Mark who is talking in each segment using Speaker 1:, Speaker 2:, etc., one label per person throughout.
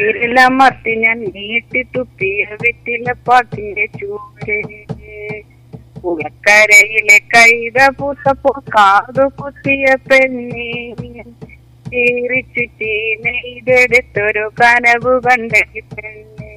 Speaker 1: വിരലമർത്തി ഞാൻ നീട്ടി തുപ്പിയ വെറ്റില പാട്ടിന്റെ ചൂട് ഉളക്കരയിലെ കൈത പൂത്തപ്പോ കാതു കുത്തിയ പെണ്ണേ ചീറിച്ചുറ്റി നെയ്തെടുത്തൊരു കനവ് കണ്ടേ പെണ്ണേ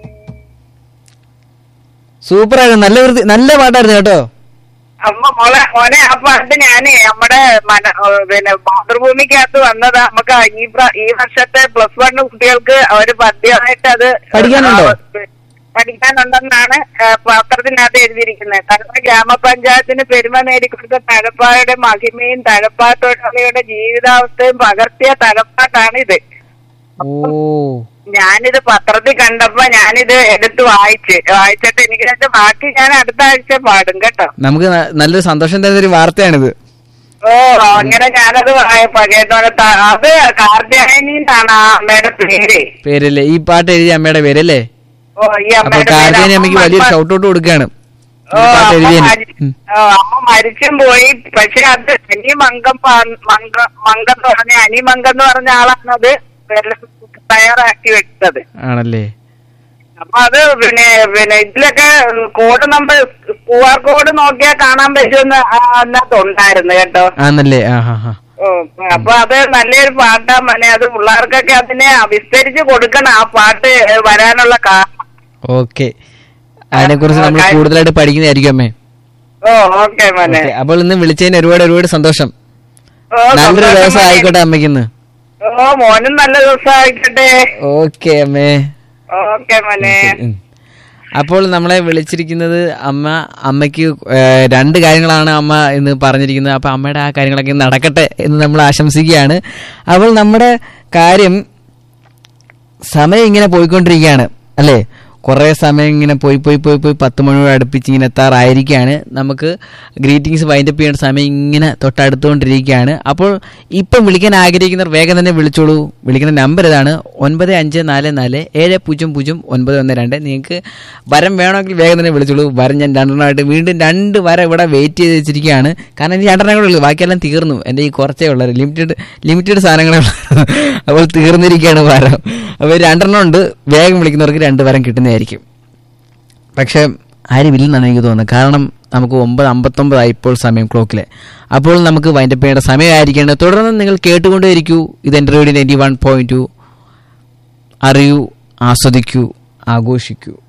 Speaker 2: സൂപ്പർ ആയിരുന്നു നല്ല വൃത്തി നല്ല പാട്ടായിരുന്നു കേട്ടോ
Speaker 1: അമ്മ മോളെ മോനെ ആ പാട്ട് ഞാനേ നമ്മുടെ മന ഏ, പിന്നെ മാതൃഭൂമിക്കകത്ത് വന്നതാ നമുക്ക് ഈ പ്ര- ഈ വർഷത്തെ പ്ലസ് വൺ കുട്ടികൾക്ക് ഒരു പദ്യമായിട്ട് അത്
Speaker 2: പഠിക്കാനുണ്ടോ?
Speaker 1: ആ, പഠിക്കാനുണ്ടെന്നാണ് ഏ, പത്രത്തിനകത്ത് എഴുതിയിരിക്കുന്നത് കാരണം ഗ്രാമപഞ്ചായത്തിന് പെരുമ നേടിക്കൊടുത്ത തഴപ്പായുടെ മഹിമയും തഴപ്പാ തൊഴിലാളിയുടെ ജീവിതാവസ്ഥയും പകർത്തിയ തഴപ്പാട്ടാണ് ഇത്
Speaker 2: ഓ
Speaker 1: ഞാനിത് പത്രത്തിൽ കണ്ടപ്പോ ഞാനിത് എടുത്ത് വായിച്ച് വായിച്ചിട്ട് എനിക്ക് അതിന്റെ ബാക്കി ഞാൻ അടുത്ത ആഴ്ച പാടും കേട്ടോ
Speaker 2: നമുക്ക് ന- നല്ലൊരു സന്തോഷം തരുന്ന ഒരു വാർത്തയാണിത്
Speaker 1: ഓ അങ്ങനെ ഞാനത് വായപ്പോ കേട്ടോടെ ത- അത് കാർത്തിയായനി എന്നാണ് ആ അമ്മയുടെ പേര്
Speaker 2: പേരല്ലേ ഈ പാട്ട് എഴുതിയ അമ്മയുടെ പേരല്ലേ
Speaker 1: ഓ ഈ
Speaker 2: അപ്പൊ
Speaker 1: അമ്മയുടെ പേര്
Speaker 2: കാർത്തികനെ അമ്മയ്ക്ക്
Speaker 1: അമ്മ
Speaker 2: വലിയൊരു
Speaker 1: മ-
Speaker 2: ഷൗട്ട് ഔട്ട് കൊടുക്കുകയാണ്
Speaker 1: ഓ,
Speaker 2: ഈ പാട്ട്
Speaker 1: അമ്മ
Speaker 2: എഴുതിയതിന്
Speaker 1: മരി-
Speaker 2: ഉം.
Speaker 1: ഓ, അമ്മ മരിച്ചും പോയി പക്ഷെ അത് അനി മങ്കം പ- മങ്ക മങ്കം എന്ന് പറഞ്ഞ അനി മങ്കം എന്ന് പറഞ്ഞ ആളാണത് വെള്ളം തയ്യാറാക്കി വെച്ചത്
Speaker 2: ആണല്ലേ
Speaker 1: അപ്പൊ അത് പിന്നെ പിന്നെ ഇതിലൊക്കെ code number Q R code നോക്കിയാൽ കാണാൻ പറ്റുമെന്ന് ആ അതിനകത്ത് ഉണ്ടായിരുന്നു കേട്ടോ
Speaker 2: ആന്നല്ലേ ആ ഹാ ഹാ
Speaker 1: ഓ അപ്പൊ അത് നല്ലൊരു പാട്ടാ മനെ അത് പിള്ളേർക്കൊക്കെ അതിനെ വിസ്തരിച്ച് കൊടുക്കണം ആ പാട്ട് വരാനുള്ള കാരണം
Speaker 2: ഓക്കെ അതിനെ കുറിച്ച് നമ്മൾ
Speaker 1: ആ,
Speaker 2: കൂടുതലായിട്ട് പഠിക്കുന്നതായിരിക്കും അമ്മേ
Speaker 1: ഓ ഓക്കെ മനെ
Speaker 2: ഓക്കേ, അപ്പോൾ ഇന്ന് വിളിച്ചതിന് ഒരുപാട് ഒരുപാട് സന്തോഷം
Speaker 1: ഓ,
Speaker 2: നല്ലൊരു
Speaker 1: സന്തോഷം
Speaker 2: ദിവസം
Speaker 1: മോനെ.
Speaker 2: ആയിക്കോട്ടെ അമ്മയ്ക്ക് ഇന്ന്
Speaker 1: ഓ മോനും നല്ല ദിവസം ആയിക്കട്ടെ
Speaker 2: ഓക്കെ അമ്മേ
Speaker 1: ഓക്കെ മനെ
Speaker 2: ഉം. അപ്പോൾ നമ്മളെ വിളിച്ചിരിക്കുന്നത് അമ്മ അമ്മയ്ക്ക് ഏഹ്, രണ്ട് കാര്യങ്ങളാണ് അമ്മ ഇന്ന് പറഞ്ഞിരിക്കുന്നത് അപ്പൊ അമ്മയുടെ ആ കാര്യങ്ങളൊക്കെ നടക്കട്ടെ എന്ന് നമ്മൾ ആശംസിക്കുകയാണ് അപ്പോൾ നമ്മുടെ കാര്യം സമയം ഇങ്ങനെ പോയിക്കൊണ്ടിരിക്കുകയാണ് അല്ലേ കുറേ സമയം ഇങ്ങനെ പോയി പോയി പോയി പോയി പത്ത് മണിയോട് അടുപ്പിച്ച് ഇങ്ങനെ എത്താറായിരിക്കുകയാണ് നമുക്ക് ഗ്രീറ്റിംഗ്സ് വൈൻഡപ്പ് ചെയ്യേണ്ട സമയം ഇങ്ങനെ തൊട്ടടുത്തുകൊണ്ടിരിക്കുകയാണ് അപ്പോൾ ഇപ്പം വിളിക്കാൻ ആഗ്രഹിക്കുന്നവർ വേഗം തന്നെ വിളിച്ചോളൂ വിളിക്കുന്ന നമ്പർ ഇതാണ് ഒൻപത് അഞ്ച് നാല് നാല് ഏഴ് പൂജ്യം പൂജ്യം ഒൻപത് ഒന്ന് രണ്ട് നിങ്ങൾക്ക് വരം വേണമെങ്കിൽ വേഗം തന്നെ വിളിച്ചോളൂ വരം ഞാൻ രണ്ടെണ്ണമായിട്ട് വീണ്ടും രണ്ട് വര ഇവിടെ വെയിറ്റ് ചെയ്ത് വെച്ചിരിക്കുകയാണ് കാരണം ഇനി രണ്ടെണ്ണം കൂടെ ഉള്ളൂ ബാക്കിയെല്ലാം തീർന്നു എൻ്റെ ഈ കുറച്ചേ ഉള്ളത് ലിമിറ്റഡ് ലിമിറ്റഡ് സാധനങ്ങളേ ഉള്ളൂ അപ്പോൾ തീർന്നിരിക്കുകയാണ് വരം അപ്പോൾ രണ്ടെണ്ണം ഉണ്ട് വേഗം വിളിക്കുന്നവർക്ക് രണ്ട് വരം കിട്ടുന്നതായിരിക്കും പക്ഷെ ആരുമില്ലെന്നാണ് എനിക്ക് തോന്നുന്നത് കാരണം നമുക്ക് ഒമ്പത് അമ്പത്തൊമ്പതായി ഇപ്പോൾ സമയം ക്ലോക്കിൽ അപ്പോൾ നമുക്ക് വൈൻഡപ്പ് ചെയ്യേണ്ട സമയമായിരിക്കേണ്ടത് തുടർന്ന് നിങ്ങൾ കേട്ടുകൊണ്ടേയിരിക്കൂ ഇത് എൻ്റെ radio ninety one point two അറിയൂ ആസ്വദിക്കൂ ആഘോഷിക്കൂ